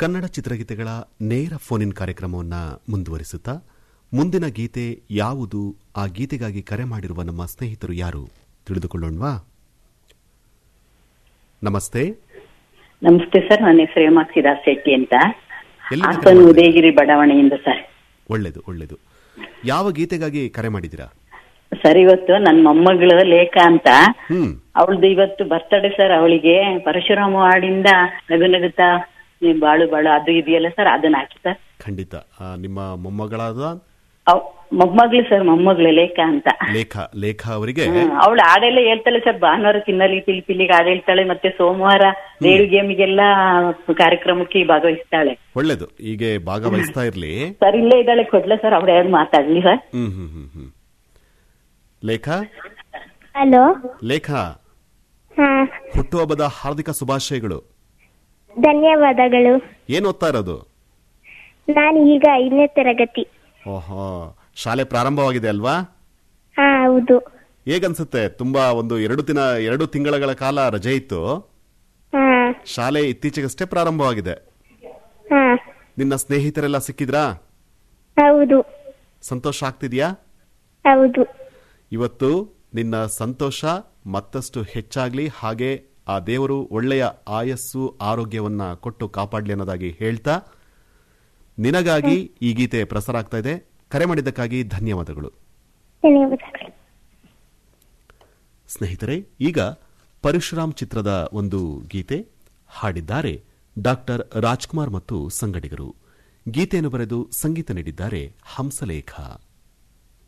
ಕನ್ನಡ ಚಿತ್ರಗೀತೆಗಳ ನೇರ phone in ಕಾರ್ಯಕ್ರಮವನ್ನು ಮುಂದುವರಿಸುತ್ತಾ ಮುಂದಿನ ಗೀತೆ ಯಾವುದು ಆ ಗೀತೆಗಾಗಿ ಕರೆ ಮಾಡಿರುವ ನಮ್ಮ ಸ್ನೇಹಿತರು ಯಾರು ತಿಳಿದುಕೊಳ್ಳೋಣವಾ ನಮಸ್ತೆ ನಮಸ್ತೆ ಸರ್ ನನ್ನ ಹೆಸರು ಹೇಮಾಕ್ಷಿದಾ ಶೆಟ್ಟಿ ಅಂತ ಎಲ್ಲಿಂದ ಕರೆ ಹಾಸನ ಮಾಡ್ತಾ ಉದಯಗಿರಿ ಬಡಾವಣೆಯಿಂದ ಸರ್ ಒಳ್ಳೇದು ಒಳ್ಳೇದು ಯಾವ ಗೀತೆಗಾಗಿ ಕರೆ ಮಾಡಿದ್ದೀರಾ ಸರ್ ಇವತ್ತು ನನ್ನ ಮೊಮ್ಮಗಳು ಲೇಖ ಅಂತ ಹ್ಮ್ ಅವಳದು ಇವತ್ತು ಬರ್ತಡೆ ಸರ್ ಅವಳಿಗೆ ಪರಶುರಾಮ ಹಾಡಿಂದ ನಗು ನಗುತ್ತಾ ನೀ ಬಾಳು ಬಾಳು ಅದು ಇದೆಯಲ್ಲ ಸರ್ ಅದನ್ನ ಹಾಕಿ ಸರ್ ಖಂಡಿತ ಆ, ನಿಮ್ಮ ಮೊಮ್ಮಗಳಾದ ಅವ್- ಮೊಮ್ಮಗಳು ಸರ್ ಮೊಮ್ಮಗಳು ಲೇಖ ಅಂತ ಲೇಖ ಲೇಖ ಅವರಿಗೆ ಅವಳು ಹಾಡೆಲ್ಲ ಹೇಳ್ತಾಳೆ ಸರ್ ಭಾನುವಾರ ಕಿನ್ನಲಿ ಪಿಲಿ ಪಿಲಿಗೆ ಹಾಡು ಹೇಳ್ತಾಳೆ ಮತ್ತೆ ಸೋಮವಾರ ರೇಡಿಯೋ ಗೇಮಿಗೆಲ್ಲ ಕಾರ್ಯಕ್ರಮಕ್ಕೆ ಭಾಗವಹಿಸ್ತಾಳೆ ಒಳ್ಳೇದು ಹೀಗೆ ಭಾಗವಹಿಸ್ತಾ ಇರ್ಲಿ ಸರ್ ಇಲ್ಲೇ ಇದ್ದಾಳೆ ಕೊಡ್ಲ ಸರ್ ಅವಳು ಎರಡು ಮಾತಾಡ್ಲಿ ಸರ್ ಹ್ಮ್ ಹ್ಮ್ ಹ್ಮ್ ಹ್ಮ್ ಲೇಖ ಹಲೋ ಲೇಖ ಹಾ ಹುಟ್ಟುಹಬ್ಬದ ಹಾರ್ದಿಕ ಶುಭಾಶಯಗಳು ಧನ್ಯವಾದಗಳು ಏನ್ ಓದ್ತಾ ಇರೋದು ನಾನು ಈಗ ಐದನೇ ತರಗತಿ ಓಹೋ ಶಾಲೆ ಪ್ರಾರಂಭವಾಗಿದೆ ಅಲ್ವಾ ಹಾ ಹೌದು ಹೇಗನ್ಸುತ್ತೆ ತುಂಬಾ ಒಂದು ಎರಡು ದಿನ ಎರಡು ತಿಂಗಳ ಕಾಲ ರಜೆ ಇತ್ತು ಹಾ ಶಾಲೆ ಇತ್ತೀಚೆಗಷ್ಟೇ ಪ್ರಾರಂಭವಾಗಿದೆ ಹಾ ನಿನ್ನ ಸ್ನೇಹಿತರೆಲ್ಲ ಸಿಕ್ಕಿದ್ರಾ ಹೌದು ಸಂತೋಷ ಆಗ್ತಿದ್ಯಾ ಹೌದು ಇವತ್ತು ನಿನ್ನ ಸಂತೋಷ ಮತ್ತಷ್ಟು ಹೆಚ್ಚಾಗ್ಲಿ ಹಾಗೆ ಆ ದೇವರು ಒಳ್ಳೆಯ ಆಯಸ್ಸು ಆರೋಗ್ಯವನ್ನ ಕೊಟ್ಟು ಕಾಪಾಡ್ಲಿ ಅನ್ನೋದಾಗಿ ಹೇಳ್ತಾ ನಿನಗಾಗಿ ಈ ಗೀತೆ ಪ್ರಸಾರ ಆಗ್ತಾ ಇದೆ ಕರೆ ಮಾಡಿದ್ದಕ್ಕಾಗಿ ಧನ್ಯವಾದಗಳು ಧನ್ಯವಾದಗಳು ಸ್ನೇಹಿತರೆ ಈಗ ಪರಶುರಾಮ್ ಚಿತ್ರದ ಒಂದು ಗೀತೆ ಹಾಡಿದ್ದಾರೆ ಡಾಕ್ಟರ್ ರಾಜ್ಕುಮಾರ್ ಮತ್ತು ಸಂಗಡಿಗರು ಗೀತೆಯನ್ನು ಬರೆದು ಸಂಗೀತ ನೀಡಿದ್ದಾರೆ ಹಂಸಲೇಖ